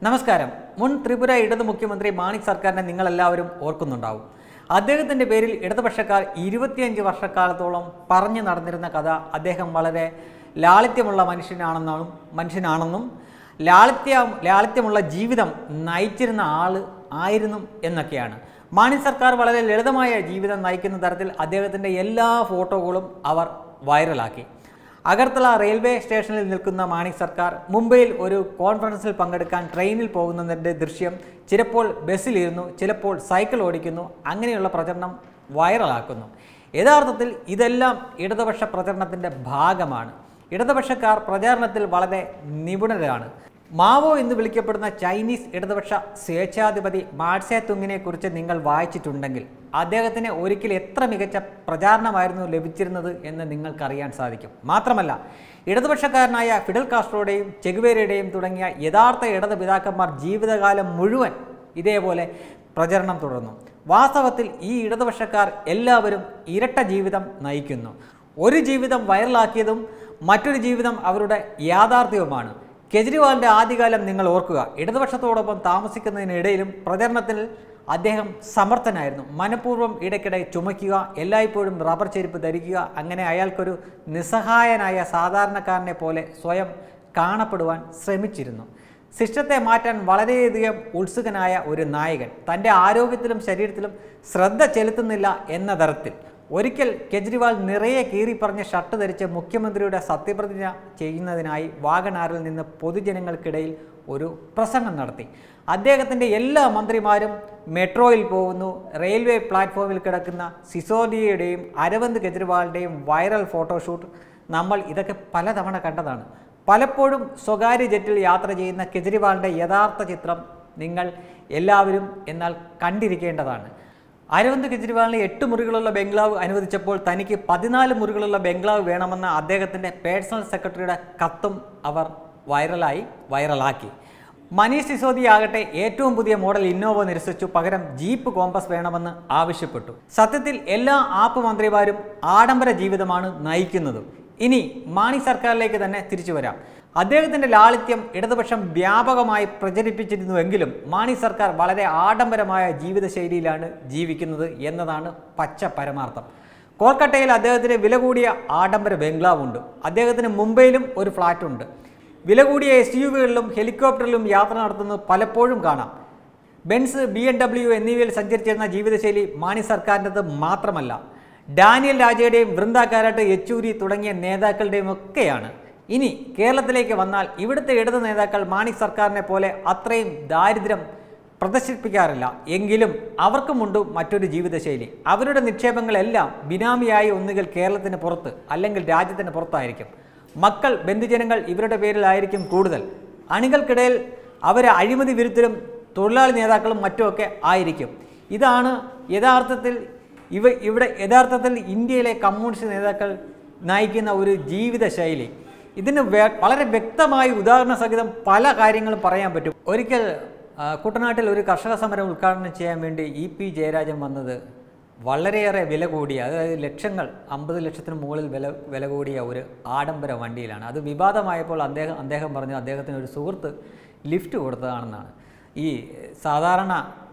നമസ്കാരം മുൻ ത്രിപുര ഇടത് മുഖ്യമന്ത്രി മാണിക് സർക്കാരിനെ നിങ്ങളെല്ലാവരും ഓർക്കുന്നുണ്ടാവും അദ്ദേഹത്തിൻ്റെ പേരിൽ ഇടതുപക്ഷക്കാർ ഇരുപത്തിയഞ്ച് വർഷക്കാലത്തോളം പറഞ്ഞു നടന്നിരുന്ന കഥ അദ്ദേഹം വളരെ ലാളിത്യമുള്ള മനുഷ്യനാണെന്നും മനുഷ്യനാണെന്നും ലാളിത്യ ലാളിത്യമുള്ള ജീവിതം നയിച്ചിരുന്ന ആൾ ആയിരുന്നു എന്നൊക്കെയാണ് മാണി സർക്കാർ വളരെ ലളിതമായ ജീവിതം നയിക്കുന്ന തരത്തിൽ അദ്ദേഹത്തിൻ്റെ എല്ലാ ഫോട്ടോകളും അവർ വൈറലാക്കി അഗർത്തല റെയിൽവേ സ്റ്റേഷനിൽ നിൽക്കുന്ന മാണിക് സർക്കാർ മുംബൈയിൽ ഒരു കോൺഫറൻസിൽ പങ്കെടുക്കാൻ ട്രെയിനിൽ പോകുന്നതിൻ്റെ ദൃശ്യം ചിലപ്പോൾ ബസ്സിലിരുന്നു ചിലപ്പോൾ സൈക്കിൾ ഓടിക്കുന്നു അങ്ങനെയുള്ള പ്രചരണം വൈറലാക്കുന്നു യഥാർത്ഥത്തിൽ ഇതെല്ലാം ഇടതുപക്ഷ പ്രചരണത്തിൻ്റെ ഭാഗമാണ് ഇടതുപക്ഷക്കാർ പ്രചാരണത്തിൽ വളരെ നിപുണരാണ് മാവോ എന്ന് വിളിക്കപ്പെടുന്ന ചൈനീസ് ഇടതുപക്ഷ സ്വേച്ഛാധിപതി മാഡ്സെ തുങ്ങിനെ കുറിച്ച് നിങ്ങൾ വായിച്ചിട്ടുണ്ടെങ്കിൽ അദ്ദേഹത്തിന് ഒരിക്കൽ എത്ര മികച്ച പ്രചാരണമായിരുന്നു ലഭിച്ചിരുന്നത് എന്ന് നിങ്ങൾക്കറിയാൻ സാധിക്കും മാത്രമല്ല ഇടതുപക്ഷക്കാരനായ ഫിഡൽ കാസ്ട്രോയുടെയും ചെഗുവേരയുടെയും തുടങ്ങിയ യഥാർത്ഥ ഇടത് പിതാക്കന്മാർ ജീവിതകാലം മുഴുവൻ ഇതേപോലെ പ്രചരണം തുടർന്നു വാസ്തവത്തിൽ ഈ ഇടതുപക്ഷക്കാർ എല്ലാവരും ഇരട്ട ജീവിതം നയിക്കുന്നു ഒരു ജീവിതം വൈറലാക്കിയതും മറ്റൊരു ജീവിതം അവരുടെ യാഥാർത്ഥ്യവുമാണ് കെജ്രിവാളിൻ്റെ ആദ്യകാലം നിങ്ങൾ ഓർക്കുക ഇടതുപക്ഷത്തോടൊപ്പം താമസിക്കുന്നതിനിടയിലും പ്രചരണത്തിൽ അദ്ദേഹം സമർത്ഥനായിരുന്നു മനഃപൂർവ്വം ഇടയ്ക്കിടെ ചുമയ്ക്കുക എല്ലായ്പ്പോഴും റബ്ബർ ചെരുപ്പ് ധരിക്കുക അങ്ങനെ അയാൾക്കൊരു നിസ്സഹായനായ സാധാരണക്കാരനെ പോലെ സ്വയം കാണപ്പെടുവാൻ ശ്രമിച്ചിരുന്നു സിസ്റ്റത്തെ മാറ്റാൻ വളരെയധികം ഉത്സുകനായ ഒരു നായകൻ തൻ്റെ ആരോഗ്യത്തിലും ശരീരത്തിലും ശ്രദ്ധ ചെലുത്തുന്നില്ല എന്ന തരത്തിൽ ഒരിക്കൽ കെജ്രിവാൾ നിറയെ കീറിപ്പറഞ്ഞ ഷർട്ട് ധരിച്ച് മുഖ്യമന്ത്രിയുടെ സത്യപ്രതിജ്ഞ ചെയ്യുന്നതിനായി വാഗണാറിൽ നിന്ന് പൊതുജനങ്ങൾക്കിടയിൽ ഒരു പ്രസംഗം നടത്തി അദ്ദേഹത്തിൻ്റെ എല്ലാ മന്ത്രിമാരും മെട്രോയിൽ പോകുന്നു റെയിൽവേ പ്ലാറ്റ്ഫോമിൽ കിടക്കുന്ന സിസോഡിയയുടെയും അരവിന്ദ് കെജ്രിവാളിൻ്റെയും വൈറൽ ഫോട്ടോഷൂട്ട് നമ്മൾ ഇതൊക്കെ പലതവണ കണ്ടതാണ് പലപ്പോഴും സ്വകാര്യ ജെറ്റിൽ യാത്ര ചെയ്യുന്ന കെജ്രിവാളിൻ്റെ യഥാർത്ഥ ചിത്രം നിങ്ങൾ എല്ലാവരും എന്നാൽ കണ്ടിരിക്കേണ്ടതാണ് അരവിന്ദ് കെജ്രിവാളിന് എട്ട് മുറികളുള്ള ബംഗ്ലാവ് അനുവദിച്ചപ്പോൾ തനിക്ക് പതിനാല് മുറികളുള്ള ബംഗ്ലാവ് വേണമെന്ന അദ്ദേഹത്തിൻ്റെ പേഴ്സണൽ സെക്രട്ടറിയുടെ കത്തും അവർ വൈറലായി വൈറലാക്കി മനീഷ് സിസോദിയ ആകട്ടെ ഏറ്റവും പുതിയ മോഡൽ ഇന്നോവ നിരസിച്ചു പകരം ജീപ്പ് കോമ്പസ് വേണമെന്ന് ആവശ്യപ്പെട്ടു സത്യത്തിൽ എല്ലാ ആപ്പ് മന്ത്രിമാരും ആഡംബര ജീവിതമാണ് നയിക്കുന്നത് ഇനി മാണി സർക്കാരിലേക്ക് തന്നെ തിരിച്ചു വരാം അദ്ദേഹത്തിൻ്റെ ലാളിത്യം ഇടതുപക്ഷം വ്യാപകമായി പ്രചരിപ്പിച്ചിരുന്നുവെങ്കിലും മാണി സർക്കാർ വളരെ ആഡംബരമായ ജീവിതശൈലിയിലാണ് ജീവിക്കുന്നത് എന്നതാണ് പച്ച പരമാർത്ഥം കോൽക്കട്ടയിൽ അദ്ദേഹത്തിന് വില കൂടിയ ആഡംബര ബംഗ്ലാവുണ്ട് അദ്ദേഹത്തിന് മുംബൈയിലും ഒരു ഫ്ലാറ്റുണ്ട് വില കൂടിയ എസ് യു വികളിലും ഹെലികോപ്റ്ററിലും യാത്ര നടത്തുന്നത് പലപ്പോഴും കാണാം ബെൻസ് ബി എം ഡബ്ല്യു എന്നിവയിൽ സഞ്ചരിച്ചിരുന്ന ജീവിതശൈലി മാണി സർക്കാരിൻ്റെത് മാത്രമല്ല ഡാനിയൽ രാജയുടെയും വൃന്ദ കാരാട്ട് യെച്ചൂരി തുടങ്ങിയ നേതാക്കളുടെയും ഒക്കെയാണ് ഇനി കേരളത്തിലേക്ക് വന്നാൽ ഇവിടുത്തെ ഇടത് നേതാക്കൾ മാണി സർക്കാരിനെ പോലെ അത്രയും ദാരിദ്ര്യം പ്രദർശിപ്പിക്കാറില്ല എങ്കിലും അവർക്കുമുണ്ട് മറ്റൊരു ജീവിതശൈലി അവരുടെ നിക്ഷേപങ്ങളെല്ലാം ബിനാമിയായി ഒന്നുകിൽ കേരളത്തിന് പുറത്ത് അല്ലെങ്കിൽ രാജ്യത്തിന് പുറത്തായിരിക്കും മക്കൾ ബന്ധുജനങ്ങൾ ഇവരുടെ പേരിലായിരിക്കും കൂടുതൽ അണികൾക്കിടയിൽ അവർ അഴിമതി വിരുദ്ധരും തൊഴിലാളി നേതാക്കളും മറ്റുമൊക്കെ ആയിരിക്കും ഇതാണ് യഥാർത്ഥത്തിൽ ഇവ ഇവിടെ യഥാർത്ഥത്തിൽ ഇന്ത്യയിലെ കമ്മ്യൂണിസ്റ്റ് നേതാക്കൾ നയിക്കുന്ന ഒരു ജീവിതശൈലി ഇതിന് വേ- വളരെ വ്യക്തമായി ഉദാഹരണ സഹിതം പല കാര്യങ്ങളും പറയാൻ പറ്റും ഒരിക്കൽ ആ, കുട്ടനാട്ടിൽ ഒരു കർഷക സമരം ഉദ്ഘാടനം ചെയ്യാൻ വേണ്ടി ഇ പി ജയരാജൻ വന്നത് വളരെയേറെ വില കൂടിയ അതായത് ലക്ഷങ്ങൾ അമ്പത് ലക്ഷത്തിന് മുകളിൽ വില വില കൂടിയ ഒരു ആഡംബര വണ്ടിയിലാണ് അത് വിവാദമായപ്പോൾ അദ്ദേഹം അദ്ദേഹം പറഞ്ഞു അദ്ദേഹത്തിന് ഒരു സുഹൃത്ത് ലിഫ്റ്റ് കൊടുത്തതാണെന്നാണ് ഈ സാധാരണ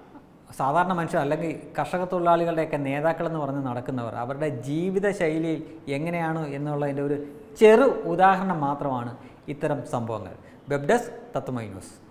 സാധാരണ മനുഷ്യർ അല്ലെങ്കിൽ കർഷക തൊഴിലാളികളുടെയൊക്കെ നേതാക്കളെന്ന് പറഞ്ഞ് നടക്കുന്നവർ അവരുടെ ജീവിതശൈലിയിൽ എങ്ങനെയാണ് എന്നുള്ളതിൻ്റെ ഒരു ചെറു ഉദാഹരണം മാത്രമാണ് ഇത്തരം സംഭവങ്ങൾ വെബ് ഡെസ്ക് തത്വമൈ ന്യൂസ്